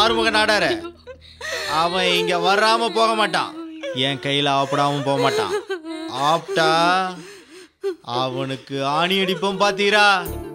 ஆறுமுக நாடார அவன் இங்க வராம போக மாட்டான் என் கையில ஆப்படாம போக மாட்டான் ஆப்டா அவனுக்கு ஆணி அடிப்போம் பாத்தீரா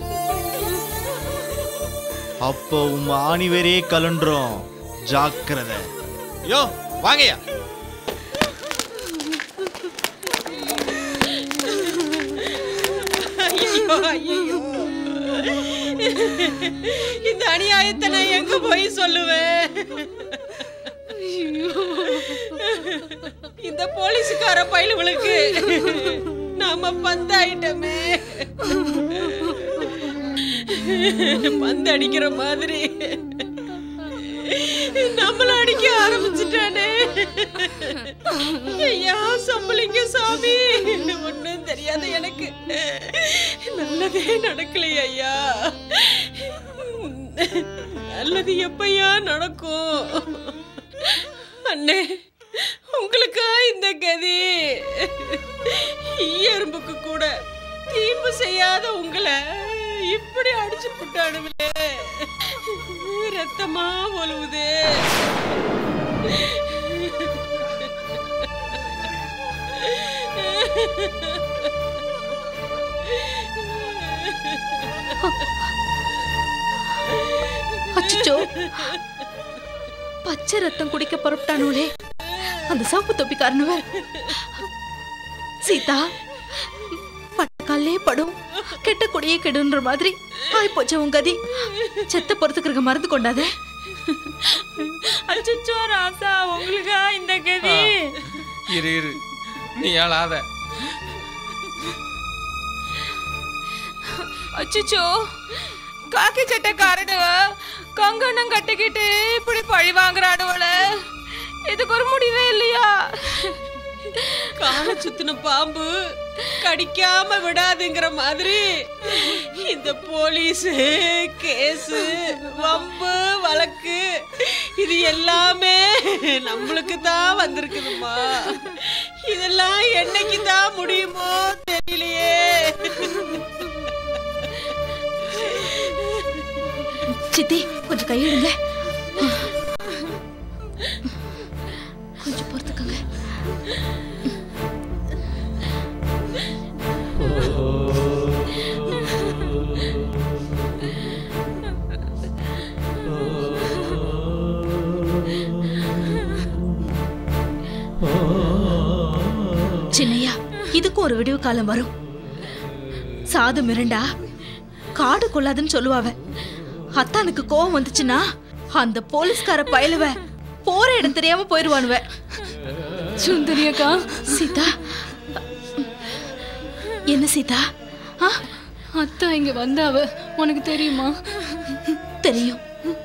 அப்போ உம் ஆணி வேறே கலண்டுரும் ஜாக்கிரதை யோ வாங்கய்யா ஐயோ ஐயோ இந்த அநியாயத்தை நான் எங்க போய் சொல்லுவேன் இந்த போலீஸுக்கார பயலுகளுக்கு நாம பந்தாயிட்டமே பந்து அடிக்கிற மாதிரி நம்மள அடிக்க ஆரம்பிச்சுட்டானே ஐயா சம்பளிங்க சாமி ஒண்ணும் தெரியாத எனக்கு நல்லதே நடக்கலையே ஐயா நல்லது எப்பையா நடக்கும் அண்ணே உங்களுக்கா இந்த கதி எறும்புக்கு கூட தீம்பு செய்யாத உங்களை இப்படி அடிச்சு புட்டானுங்களே ரத்தமா ஒழுவுதே அச்சோ பச்சை ரத்தம் குடிக்க புறப்பட்டானுலே அந்த சவுப்பு தொப்பிக்காரனுவர் சீதா பட்டக்காலே படும் கெட்ட கொடியே கெடுன்ற மாதிரி ஆய் போச்ச உன் கதி செத்த பொறுத்துக்கிறக்க மறந்து கொண்டாத அச்சோ ராசா உங்களுக்கா இந்த கதி இரு இரு நீ அழாத அச்சோ காக்கி சட்டைக்காரனுவ கங்கணம் கட்டிக்கிட்டு இப்படி பழி வாங்குறாடுவல இதுக்கு ஒரு முடிவே இல்லையா காலை சுத்தின பாம்பு கடிக்காம விடாதுங்கிற மாதிரி இந்த போலீஸ் கேஸ் வம்பு வழக்கு இது எல்லாமே நம்மளுக்கு தான் வந்திருக்குதுமா இதெல்லாம் என்னைக்கு தான் முடியுமோ தெரியலையே சித்தி கொஞ்சம் கையிடுங்க கொஞ்சம் பொறுத்துக்கங்க சின்னையா இதுக்கும் ஒரு விடிவு காலம் வரும் சாது மிரண்டா காடு கொள்ளாதுன்னு சொல்லுவாவ அத்தானுக்கு கோவம் வந்துச்சுன்னா அந்த போலீஸ்கார பயலுவ போற இடம் தெரியாம போயிருவானுவ சுந்தரி அக்கா சீதா என்ன சீதா ஆ அத்தா இங்க வந்தாவ உனக்கு தெரியுமா தெரியும்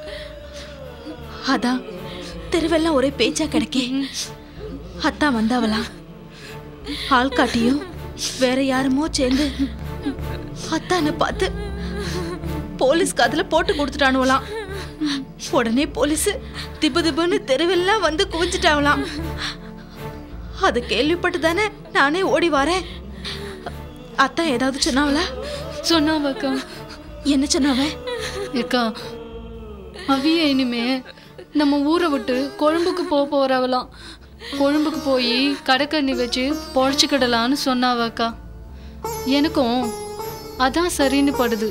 அதான் தெருவெல்லாம் ஒரே பேச்சா கிடைக்கே அத்தா வந்தாவலாம் ஆள்காட்டியும் வேற யாருமோ சேர்ந்து அத்தானை பார்த்து போலீஸ் காதுல போட்டு கொடுத்துட்டானுவலாம் உடனே போலீஸ் திபு திபுன்னு தெருவெல்லாம் வந்து குவிச்சிட்டாவலாம் அது கேள்விப்பட்டு தானே நானே ஓடி வரேன் அத்தா ஏதாவது சொன்னாவளா சொன்னாவ அக்கா என்ன சொன்னாவ அக்கா அவிய இனிமே நம்ம ஊரை விட்டு கொழும்புக்கு போக போறவலாம் கொழும்புக்கு போய் கடைக்கண்ணி வச்சு பொழைச்சிக்கிடலான்னு சொன்னாவ அக்கா எனக்கும் அதான் சரின்னு படுது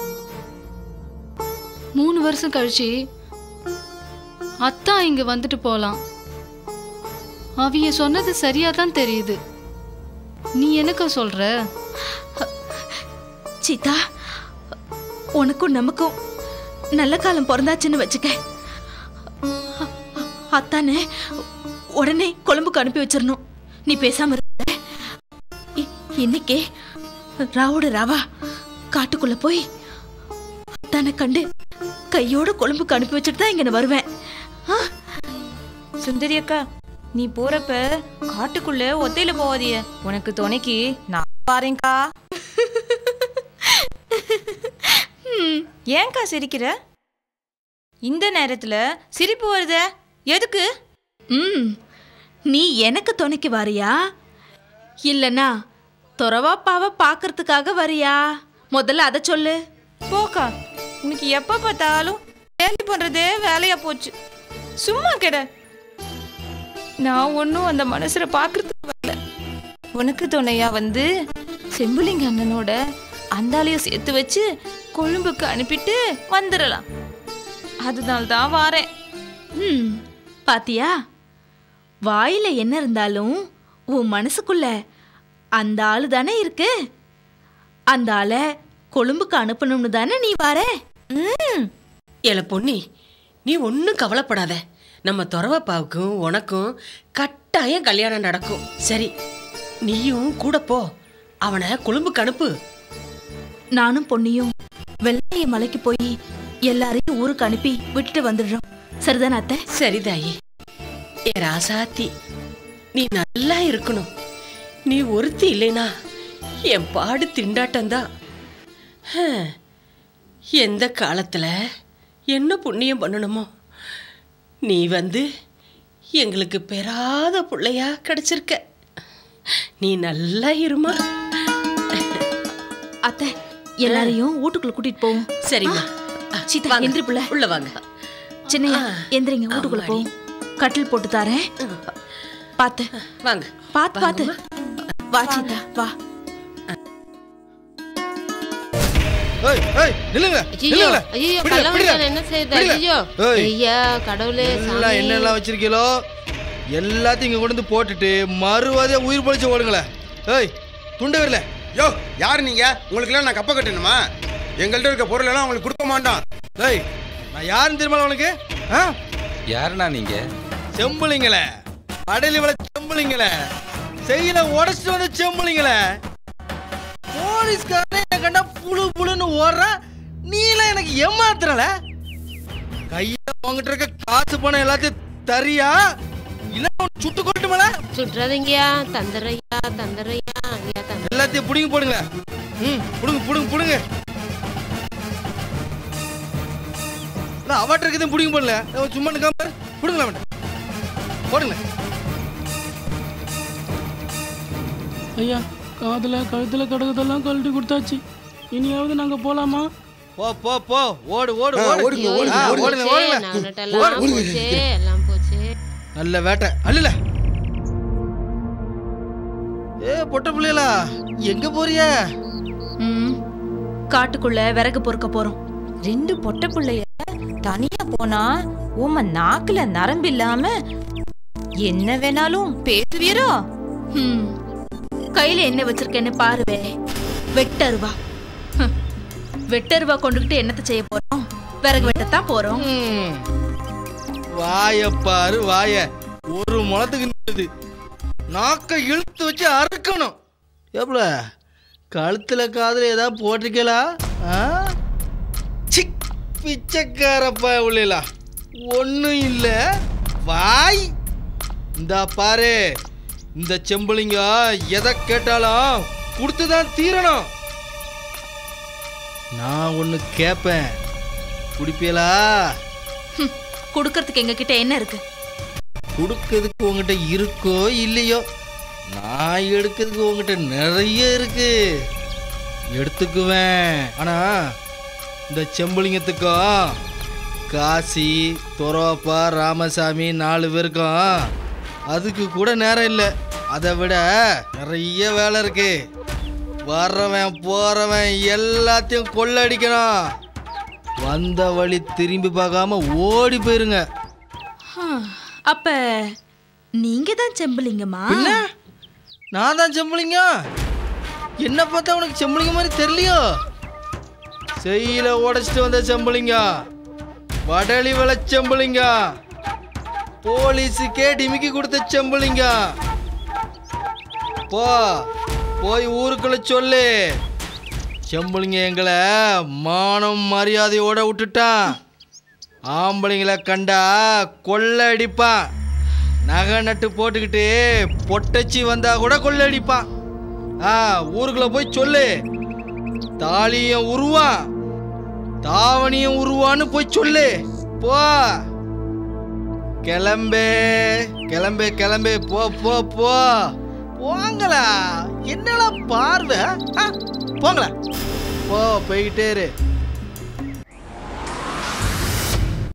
மூணு வருஷம் கழிச்சு அத்தா இங்க வந்துட்டு போலாம் அவிய சொன்னது சரியா தான் தெரியுது நீ எனக்கா சொல்ற சீதா உனக்கும் நமக்கும் நல்ல காலம் பிறந்தாச்சுன்னு வச்சுக்க அ- அத்தானே உடனே கொழும்புக்கு அனுப்பி வச்சிடணும் நீ பேசாம இருக்க இ- இன்னைக்கே ராவோட ராவா காட்டுக்குள்ள போய் அத்தானை கண்டு கையோட கொழும்புக்கு அனுப்பி வச்சுட்டு தான் இங்க நான் வருவேன் ஆ? சுந்தரி அக்கா நீ போறப்ப காட்டுக்குள்ள ஒத்தையில போவாதிய உனக்கு துணைக்கு நான் பாருங்கக்கா ஏன்க்கா சிரிக்கிற இந்த நேரத்துல சிரிப்பு வருதே எதுக்கு ம் நீ எனக்கு துணைக்கு வரியா இல்லனா துறவாப்பாவை பார்க்கறதுக்காக வரியா முதல்ல அதை சொல்லு போக்கா உனக்கு எப்ப பார்த்தாலும் கேலி பண்றதே வேலையா போச்சு சும்மா கிட நான் ஒன்றும் அந்த மனசுல பார்க்கறதுக்கு வரல உனக்கு துணையா வந்து செம்புலிங்க அண்ணனோட அந்தாலையும் சேர்த்து வச்சு கொழும்புக்கு அனுப்பிட்டு வந்துடலாம் அதனால தான் வாரேன் ம் பாத்தியா வாயில என்ன இருந்தாலும் உன் மனசுக்குள்ள அந்த ஆளு தானே இருக்கு அந்த ஆளை கொழும்புக்கு அனுப்பணும்னு தானே நீ வார ம் ஏல பொன்னி நீ ஒன்றும் கவலைப்படாத நம்ம துறவப்பாவுக்கும் உனக்கும் கட்டாயம் கல்யாணம் நடக்கும் சரி நீயும் கூட போ அவனை கொழும்புக்கு அனுப்பு நானும் பொன்னியும் வெள்ளைய மலைக்கு போய் எல்லாரையும் ஊருக்கு அனுப்பி விட்டுட்டு வந்துடுறோம் சரிதானே அத்தை சரி தாயி ஏ ராசாத்தி நீ நல்லா இருக்கணும் நீ ஒருத்தி இல்லைனா என் பாடு திண்டாட்டம்தான் ஹம். எந்த காலத்துல என்ன புண்ணியம் பண்ணணுமோ நீ வந்து எங்களுக்கு பெறாத பிள்ளையா கிடைச்சிருக்க நீ நல்லா இருமா அத்தை எல்லாரையும் வீட்டுக்குள்ள கூட்டிட்டு போவோம் சரிம்மா சீதா, வாங்க. எந்திரி புள்ள. உள்ள வாங்க சின்னையா ஆ. எந்திரிங்க வீட்டுக்குள்ள போவோம் கட்டில் போட்டு தாரேன் பாத்து வாங்க பாத்து பாத்து வா சீதா வா ஏய் ஏய் நில்லுங்க ஐயோ நில்லுங்க ஐயோ பிடிங்க, கள்ளவன் பிடிங்க. என்ன செய்யுது பிடிங்க. ஐயோ ஏய். ஐயா கடவுளே எல்லாம் சாமி. என்னெல்லாம் வச்சிருக்கீங்களோ எல்லாத்தையும் இங்க கொண்டு வந்து போட்டுட்டு மறுவாதியா உயிர் பொழைச்சு ஓடுங்களேன் ஏய் துண்டு வரல யோ யார் நீங்க உங்களுக்குலாம் நான் கப்ப கட்டணுமா எங்கள்கிட்ட இருக்க பொருள் எல்லாம் உங்களுக்கு கொடுக்க மாட்டோம் ஏய் நான் யாருன்னு தெரியுமா உனக்கு ஆ யாருண்ணா நீங்க செம்புலிங்களே அடையில விளை செம்புலிங்களே செய்யல உடச்சிட்டு வந்த செம்புலிங்களே போலீஸ்காரனே என்ன கண்டா புழு புழுன்னு ஓடுற நீலாம் எனக்கு ஏமாத்துறல கையில உங்ககிட்ட இருக்க காசு பணம் எல்லாத்தையும் தரியா இல்ல உன்னை சுட்டு கொட்டுமல சுடுறாதீங்கயா தந்துறையா தந்துறையா ஐயா தந்து எல்லாத்தையும் புடுங்க போடுங்க ம் புடுங்க புடுங்க புடுங்க நான் அவட்ட இருக்கதையும் புடிங்க போடல அவன் சும்மா நிக்காம புடுங்களா அவன்கிட்ட போடுங்க ஐயா காதுல கழுத்துல கடகதெல்லாம் கழட்டி கொடுத்தாச்சு இனியாவது நாங்க போலாமா போ போ போ ஓடு ஓடு ஆ, ஓடு ஓடுங்க, ஓடுங்க, ஆ, ஓடுங்க. ஓடுங்க ஓடுங்க நகனட்டெல்லாம் போச்சு எல்லாம் போச்சு நல்ல வேட்டை அல்லல ஏ பொட்ட பிள்ளைகளா எங்க போறிய ம் காட்டுக்குள்ள விறகு பொறுக்க போறோம் ரெண்டு பொட்டை பிள்ளைய தனியா போனா உம நாக்குல நரம்பு இல்லாம என்ன வேணாலும் பேசுவீரோ ம் கையில என்ன வச்சிருக்கேன்னு பாருவே வெட்டருவா ஹம். வெட்டருவா கொண்டுகிட்டு என்னத்தை செய்ய போறோம் விறகு வெட்டத்தான் போறோம் ம். வாய பாரு வாய ஒரு முளத்துக்கு நிற்குது நாக்க இழுத்து வச்சு அறுக்கணும் எவ்வளோ கழுத்துல காதுல ஏதாவது போட்டிருக்கலா ஆ சிக் பிச்சைக்காரப்பா உள்ளா ஒன்றும் இல்லை வாய் இந்தா பாரு இந்த செம்புலிங்க எதை கேட்டாலும் கொடுத்து தான் தீரணும் நான் ஒன்று கேட்பேன் குடிப்பீங்களா ஹம். கொடுக்கறதுக்கு எங்க கிட்ட என்ன இருக்கு கொடுக்கறதுக்கு உங்ககிட்ட இருக்கோ இல்லையோ நான் எடுக்கிறதுக்கு உங்ககிட்ட நிறைய இருக்கு எடுத்துக்குவேன் ஆனா இந்த செம்புலிங்கத்துக்கும் காசி துறவப்பா ராமசாமி நாலு பேருக்கும் அதுக்கு கூட நேரம் இல்லை அதை விட நிறைய வேலை இருக்கு வர்றவன் போறவன் எல்லாத்தையும் கொள்ளடிக்கணும் வந்த வழி திரும்பி பார்க்காம ஓடி போயிருங்க ஹம். அப்ப நீங்க தான் செம்புலிங்கம்மா என்ன நான் தான் செம்புலிங்க என்ன பார்த்தா உனக்கு செம்புலிங்க மாதிரி தெரியலையோ செய்யில உடைச்சிட்டு வந்த செம்புலிங்க வடலி விள செம்புலிங்க போலீஸுக்கே டிமிக்கி கொடுத்த செம்புலிங்க போ போய் ஊருக்குள்ள சொல்லு செம்புலிங்க எங்களை மானம் மரியாதையோட விட்டுட்டான் ஆம்பளைங்களை கண்டா கொள்ளடிப்பான் நகை நட்டு போட்டுக்கிட்டு பொட்டச்சி வந்தா கூட கொள்ளடிப்பான் ஆ ஊருக்குள்ள போய் சொல்லு தாலியும் உருவான் தாவணியும் உருவான்னு போய் சொல்லு போ கிளம்பே கிளம்பே கிளம்பே போ போ போ போங்களா என்னடா பார்வை ஆ, போங்களா போ போய்கிட்டே இரு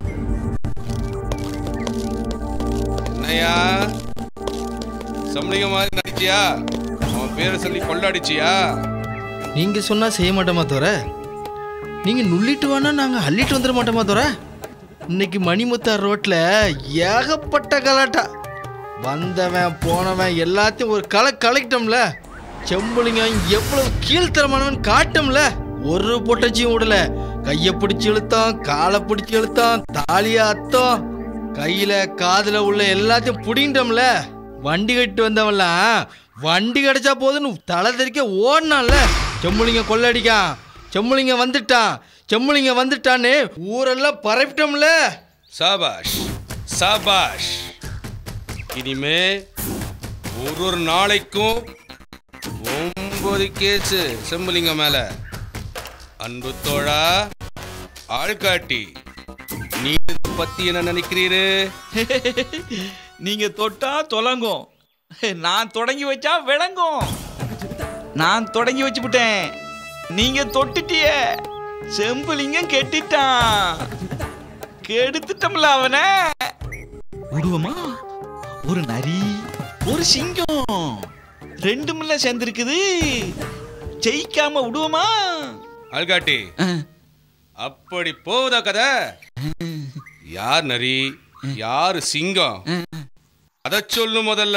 என்னையா சம்பளிங்க மாதிரி நடிச்சியா அவன் பேரை சொல்லி கொள்ளாடிச்சியா நீங்க சொன்னா செய்ய மாட்டோமா தோற நீங்க நுள்ளிட்டு வேணா நாங்க அள்ளிட்டு வந்துட மாட்டோமா தோற இன்னைக்கு மணிமுத்தார் ரோட்ல ஏகப்பட்ட கலாட்டா வந்தவன் போனவன் எல்லாத்தையும் ஒரு கலை கலக்கிட்டோம்ல செம்புலிங்கம் எவ்வளவு கீழ்த்தரமானவன் காட்டோம்ல ஒரு பொட்டச்சியும் விடல கைய பிடிச்சு இழுத்தான் காலை பிடிச்சு இழுத்தான் தாலிய அத்தம் கையில காதுல உள்ள எல்லாத்தையும் புடிங்கிட்டோம்ல வண்டி கட்டி வந்தவன்லாம் வண்டி கிடைச்சா போதுன்னு தலை தெறிக்க ஓடினான்ல செம்புலிங்க கொள்ளடிக்கான் செம்புலிங்க வந்துட்டான் செம்புலிங்க வந்துட்டான்னு ஊரெல்லாம் பரப்பிட்டோம்ல சாபாஷ் சாபாஷ் இனிமே ஒரு ஒரு நாளைக்கும் ஒன்பது கேஸு செம்புலிங்க மேல அன்பு தோழா ஆள்காட்டி நீ இதை பத்தி என்ன நினைக்கிறீரு நீங்க தொட்டா தொலங்கும் நான் தொடங்கி வச்சா விளங்கும் நான் தொடங்கி வச்சுப்புட்டேன் நீங்க தொட்டுட்டிய செம்புலிங்கம் கெட்டிட்டான் கெடுத்துட்டோம்ல அவனை விடுவோமா ஒரு நரி ஒரு சிங்கம் ரெண்டுமில்ல சேர்ந்துருக்குது ஜெயிக்காம விடுவோமா ஆள்காட்டி அப்படி போகுதா கதை யார் நரி யார் சிங்கம் அத சொல்லு முதல்ல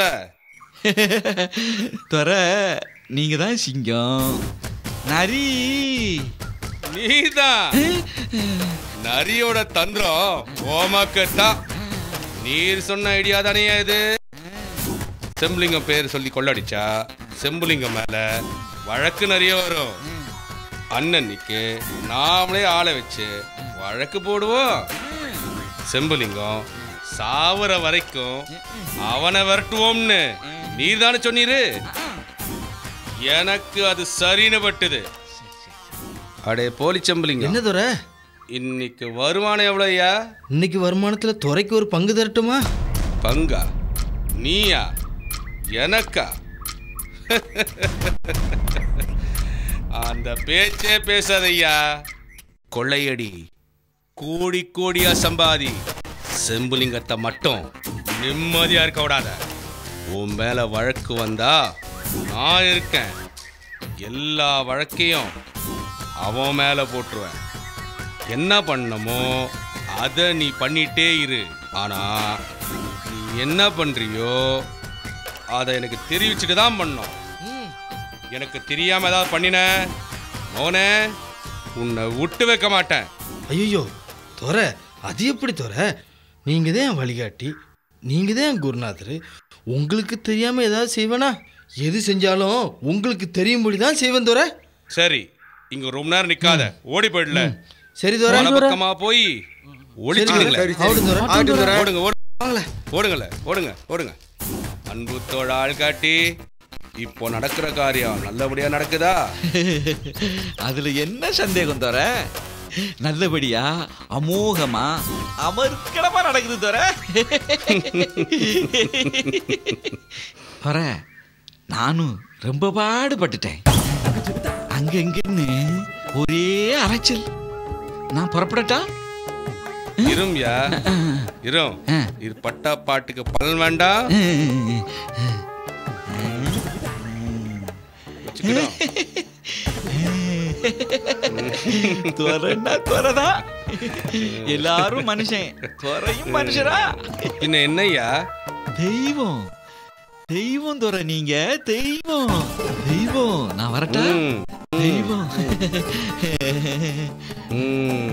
துற நீங்க தான் சிங்கம் நரி நீதான் நரியோட தந்திரம் ஓமாக்கத்தான் நீர் சொன்ன ஐடியா தானே இது செம்புலிங்கம் பேர் சொல்லி கொள்ளடிச்சா செம்புலிங்கம் மேல வழக்கு நிறைய வரும் அண்ணன்னிக்கு நாமளே ஆளை வச்சு வழக்கு போடுவோம் செம்புலிங்கம் சாவர வரைக்கும் அவனை விரட்டுவோம்னு நீர் தானே சொன்னீரு எனக்கு அது சரின்னு பட்டுது அடே போலி செம்புலிங்கம் என்ன துறை இன்னைக்கு வருமானம் எவ்வளோயா இன்னைக்கு வருமானத்துல துறைக்கு ஒரு பங்கு தரட்டுமா பங்கா நீயா எனக்கா அந்த பேச்சே பேசாதய்யா கொள்ளையடி கோடி கோடியா சம்பாதி செம்புலிங்கத்தை மட்டும் நிம்மதியா இருக்க விடாத உன் மேல வழக்கு வந்தா நான் இருக்கேன் எல்லா வழக்கையும் அவன் மேல போட்டுருவேன் என்ன பண்ணமோ அதை நீ பண்ணிட்டே இரு ஆனா நீ என்ன பண்றியோ அதை எனக்கு தெரிவிச்சுட்டு தான் பண்ணோம் எனக்கு தெரியாம ஏதாவது பண்ணின மோனே உன்னை விட்டு வைக்க மாட்டேன் ஐயோ துறை அது எப்படி துறை நீங்க தான் என் வழிகாட்டி நீங்க தான் என் குருநாதர் உங்களுக்கு தெரியாம ஏதாவது செய்வேனா எது செஞ்சாலும் உங்களுக்கு தெரியும்படி தான் செய்வேன் துறை சரி இங்க ரொம்ப நேரம் நிக்காத ஓடி போயிடல சரி துரை. வன பக்கமா போய் ஒளிச்சுக்கிடுங்களேன். சரி, சரி. ஆகட்டும் துரை, ஆகட்டும் துரை. ஓடுங்க ஓடுங்க ஓடுங்கள ஓடுங்க ஓடுங்க அன்பு தோழ ஆள் காட்டி இப்போ நடக்கிற காரியம் நல்லபடியா நடக்குதா அதுல என்ன சந்தேகம் தர நல்லபடியா அமோகமா அமர்க்கலமா நடக்குது தர வர நானும் ரொம்ப பாடுபட்டுட்டேன் அங்கங்கன்னு ஒரே அரைச்சல் நான் புறப்படட்டா இரும்யா இரும் இது பட்டா பாட்டுக்கு பலன் வேண்டாம் வச்சுக்கிடும். துறன்னா துறதான் எல்லாரும் மனுஷன் துறையும் மனுஷரா பின்ன என்னய்யா தெய்வம் தெய்வம் துறை நீங்க தெய்வம் தெய்வம் நான் வரட்டா ம். தெய்வம் ம்.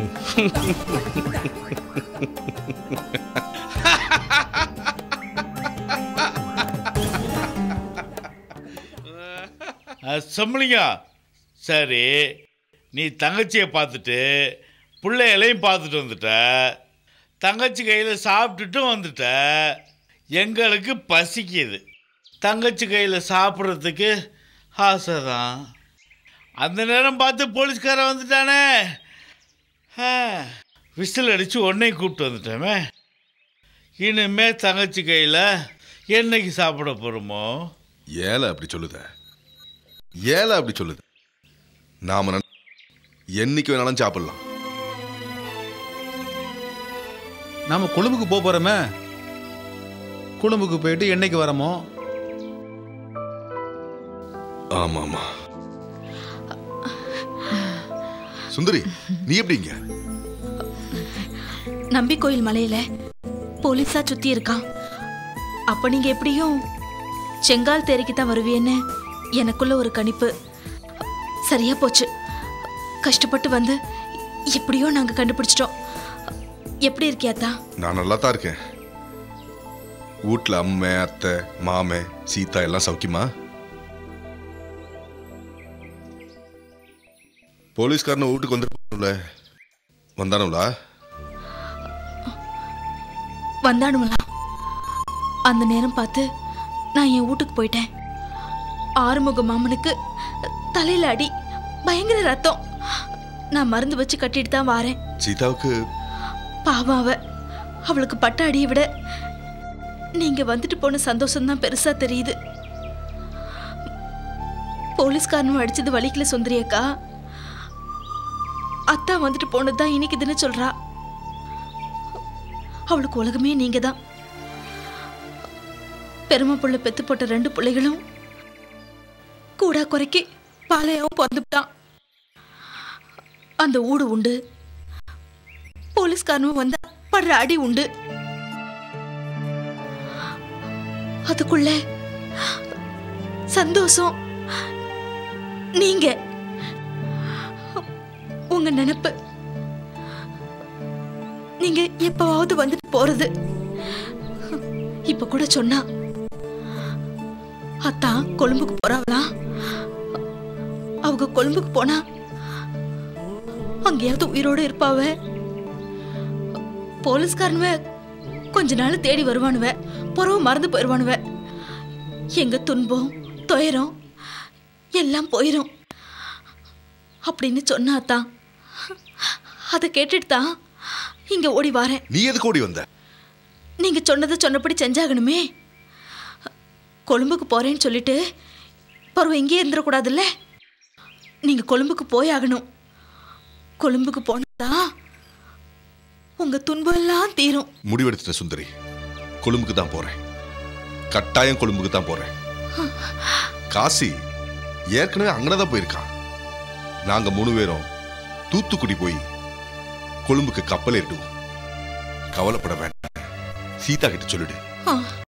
சம்பளிங்கா சரி நீ தங்கச்சியை பார்த்துட்டு பிள்ளைகளையும் பார்த்துட்டு வந்துட்ட தங்கச்சி கையில் சாப்பிட்டுட்டும் வந்துட்ட எங்களுக்கு பசிக்குது தங்கச்சி கையில் சாப்பிட்றதுக்கு ஆசை தான் அந்த நேரம் பார்த்து போலீஸ்காரன் வந்துட்டானே ஆ, விசில் அடித்து உடனே கூப்பிட்டு வந்துட்டோமே இனிமே தங்கச்சி கையில் என்னைக்கு சாப்பிட போகிறோமோ ஏழை அப்படி சொல்லுத ஏழை அப்படி சொல்லுது நாம நன்- என்னைக்கு வேணாலும் சாப்பிடலாம் நாம கொழும்புக்கு போக போறோமே குடும்புக்கு போயிட்டு என்னைக்கு வரமோ ஆமா ஆமா சுந்தரி நீ எப்படிங்க நம்பி கோயில் மலையில போலீஸா சுத்தி இருக்கான் அப்ப நீங்க எப்படியும் செங்கால் தேரிக்கு தான் வருவீன்னு எனக்குள்ள ஒரு கணிப்பு சரியா போச்சு கஷ்டப்பட்டு வந்து எப்படியோ நாங்க கண்டுபிடிச்சிட்டோம் எப்படி இருக்கியாத்தா நான் நல்லா தான் இருக்கேன் வீட்டில் அம்மை அத்தை மாமே சீதா எல்லாம் சௌக்கியமா போலீஸ்காரனை வீட்டுக்கு வந்துருப்பானுல வந்தானுங்களா வந்தானுங்களா அந்த நேரம் பார்த்து நான் என் வீட்டுக்கு போயிட்டேன் ஆறுமுக மாமனுக்கு தலையில அடி பயங்கர ரத்தம் நான் மருந்து வச்சு கட்டிட்டு தான் வாரேன் சீதாவுக்கு பாவம் அவ அவளுக்கு பட்ட அடியை விட நீங்க வந்துட்டு போன சந்தோஷம் தான் பெருசா தெரியுது போலீஸ்காரனும் அடிச்சது வலிக்கல சுந்தரி அக்கா அத்தா வந்துட்டு போனது தான் இனிக்குதுன்னு சொல்றா அவளுக்கு உலகமே நீங்க தான் பெருமை புள்ள பெத்து போட்ட ரெண்டு பிள்ளைகளும் கூடா குறைக்கு பாலையாவும் பிறந்துட்டான் அந்த ஊடு உண்டு போலீஸ்காரனும் வந்தா படுற அடி உண்டு அதுக்குள்ள சந்தோஷம் நீங்க உங்க நினைப்பு நீங்க எப்பவாவது வந்துட்டு போறது இப்ப கூட சொன்னா அத்தா கொழும்புக்கு போறாவலாம் அவங்க கொழும்புக்கு போனா அங்கேயாவது உயிரோட இருப்பாவ போலீஸ்காரனுவ கொஞ்ச நாள் தேடி வருவானுவ புறவு மறந்து போயிடுவானுவ எங்க துன்பம் துயரம் எல்லாம் போயிடும் அப்படின்னு சொன்னாதான் அதை கேட்டுட்டு தான் இங்க ஓடி வாரேன் நீ எதுக்கு ஓடி வந்த நீங்க சொன்னதை சொன்னபடி செஞ்சாகணுமே கொழும்புக்கு போறேன்னு சொல்லிட்டு பருவம் இங்கேயே இருந்துடக்கூடாதுல்ல நீங்க கொழும்புக்கு போய் ஆகணும் கொழும்புக்கு போனதா உங்க துன்பம் எல்லாம் தீரும் முடிவெடுத்துட்ட சுந்தரி கொழும்புக்கு தான் போறேன் கட்டாயம் கொழும்புக்கு தான் போறேன் காசி ஏற்கனவே அங்கனதான் போயிருக்கான் நாங்க மூணு பேரும் தூத்துக்குடி போய் கொழும்புக்கு கப்பல் ஏறிடுவோம் கவலைப்பட வேண்டாம் சீதா கிட்ட சொல்லிடு ஆ